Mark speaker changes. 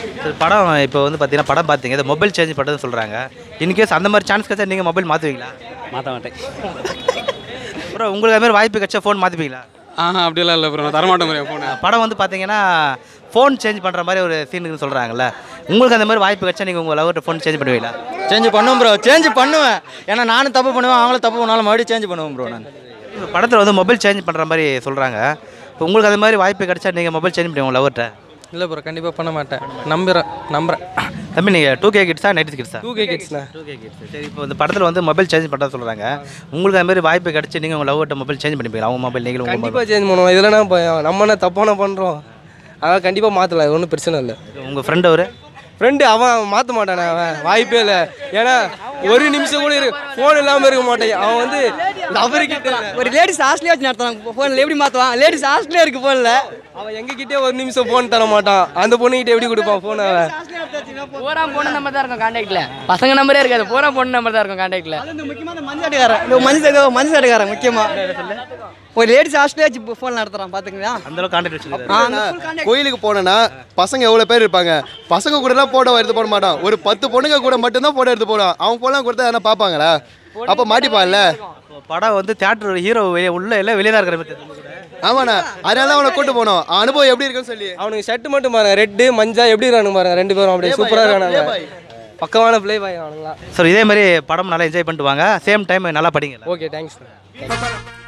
Speaker 1: சரி, படம் இப்போ வந்து பார்த்தீங்கன்னா படம் பார்த்தீங்க இந்த மொபைல் சேஞ்ச் பண்ணுறதுன்னு சொல்கிறாங்க இன்கேஸ் அந்த மாதிரி சான்ஸ் கிடைச்சா நீங்கள் மொபைல் மாற்றுவீங்களா
Speaker 2: மாற்ற மாட்டேன்
Speaker 1: ப்ரோ உங்களுக்கு அது மாதிரி வாய்ப்பு கிடைச்சா ஃபோன் மாற்றிப்பீங்களா
Speaker 2: ஆஹா அப்படியெல்லாம் இல்லை ப்ரோ நான் தரமாட்டேன் ப்ரோ ஃபோனு
Speaker 1: படம் வந்து பார்த்தீங்கன்னா ஃபோன் சேஞ்ச் பண்ணுற மாதிரி ஒரு சீனுன்னு சொல்கிறாங்கல்ல உங்களுக்கு அந்த மாதிரி வாய்ப்பு கிடைச்சா நீங்கள் உங்கள் லவர்கிட்ட ஃபோன் சேஞ்ச் பண்ணுவீங்களா
Speaker 3: சேஞ்ச் பண்ணுவேன் ப்ரோ சேஞ்ச் பண்ணுவேன் ஏன்னா நானும் தப்பு பண்ணுவேன் அவங்களும் தப்பு பண்ணாலும் மறுபடியும் சேஞ்ச் பண்ணுவேன் ப்ரோ நான்
Speaker 1: இப்போ படத்தில் வந்து மொபைல் சேஞ்ச் பண்ணுற மாதிரி சொல்கிறாங்க இப்போ உங்களுக்கு அது மாதிரி வாய்ப்பு கிடைச்சா நீங்கள் மொபைல் சேஞ்ச் பண்ணுவீங்க உங்கள் லவர்கிட்ட
Speaker 4: இல்லை ப்ரோ கண்டிப்பாக பண்ண மாட்டேன் நம்புகிறேன் நம்புகிறேன்
Speaker 1: தம்பி நீங்கள் டூ கே கிட்ஸா நைன்டி கிட்ஸா
Speaker 4: டூ கே கிட்ஸ்ண்ணே
Speaker 1: டூ கே கிட்ஸ் சரி இப்போ இந்த படத்தில் வந்து மொபைல் சேஞ்ச் பண்ணுறது சொல்கிறாங்க உங்களுக்கு அது மாதிரி வாய்ப்பு கிடைச்சி நீங்கள் உங்கள் லவர்கிட்ட மொபைல் சேஞ்ச் பண்ணிப்பீங்களா அவங்க மொபைல் நீங்களும் உங்கள்
Speaker 4: கண்டிப்பாக சேஞ்ச் பண்ணுவோம் இதெல்லாம் நான் ப- நம்ம என்ன தப்பான பண்ணுறோம் அதனால் கண்டிப்பாக மாற்றலாம் ஒன்றும் பிரச்சனை இல்லை
Speaker 1: உங்கள் ஃப்ரெண்ட் அவர்
Speaker 4: ஃப்ரெண்டு அவன் மாற்ற மாட்டானே அவன் வாய்ப்பே இல்லை ஏன்னா ஒரு நிமிஷம் கூட இரு ஃபோன் இல்லாமல் இருக்க மாட்டேன் அவன் வந்து அவர்கிட்ட
Speaker 5: ஒரு லேடிஸ் ஹாஸ்டலே வச்சு நடத்துறாங்க ஃபோனில் எப்படி மாற்றுவான் லேடிஸ் ஹாஸ்டலே இருக்கு ஃபோனில்
Speaker 4: அவன் எங்ககிட்டே ஒரு நிமிஷம் ஃபோன் தர மாட்டான் அந்த பொண்ணுகிட்ட எப்படி கொடுப்பான் ஃபோன் அவன்
Speaker 6: போறா பொண்ணு நம்பர் தான் இருக்கும் கான்டாக்ட்ல பசங்க நம்பரே இருக்காது போறா பொண்ணு நம்பர் தான் இருக்கும் கான்டாக்ட்ல
Speaker 5: அது முக்கியமாக இந்த மஞ்சள் சட்டுக்காரன் இந்த மஞ்சள் சட்டு மஞ்சள் சட்டுக்காரன் முக்கியமாக ஒரு லேடிஸ் ஹாஸ்டலே வச்சு ஃபோன் நடத்துறான் பார்த்துங்களா
Speaker 1: அந்த அளவுக்கு கான்டாக்ட் வச்சுருக்காரு
Speaker 5: ஆ, அந்த full contact.
Speaker 7: கோயிலுக்கு போனேன்னா பசங்க எவ்வளோ பேர் இருப்பாங்க பசங்க கூடலாம் ஃபோட்டோ எடுத்து போட மாட்டான் ஒரு பத்து பொண்ணுங்க கூட மட்டும்தான் ஃபோட்டோ எடுத்து போடுவான் அவன் ஃபோன்லாம் கொடுத்தா எதனா பார்ப்பாங்களா அப்போ மாட்டிப்பான்ல
Speaker 1: இப்போ படம் வந்து தேட்டர் ஹீரோ வெளியே உள்ள எல்லாம் வெளியே தான் இருக்கிற மாதிரி தெரியுது.
Speaker 7: ஆமாண்ணா அதனால தான் அவனை கூட்டு போனோம் அவன் அனுபவம் எப்படி இருக்குன்னு சொல்லி
Speaker 4: அவனுக்கு ஷர்ட் மட்டும் பாருங்க ரெட்டு மஞ்சள் எப்படி இருக்கானுங்க பாருங்க ரெண்டு பேரும் அப்படியே சூப்பராக இருக்கானுங்க பக்கமான ப்ளே பாய் அவனுங்களாம்
Speaker 1: ஸோ இதே மாதிரி படம் நல்லா என்ஜாய் பண்ணிட்டு வாங்க சேம் டைம் நல்லா படிங்க
Speaker 4: ஓகே தேங்க்ஸ்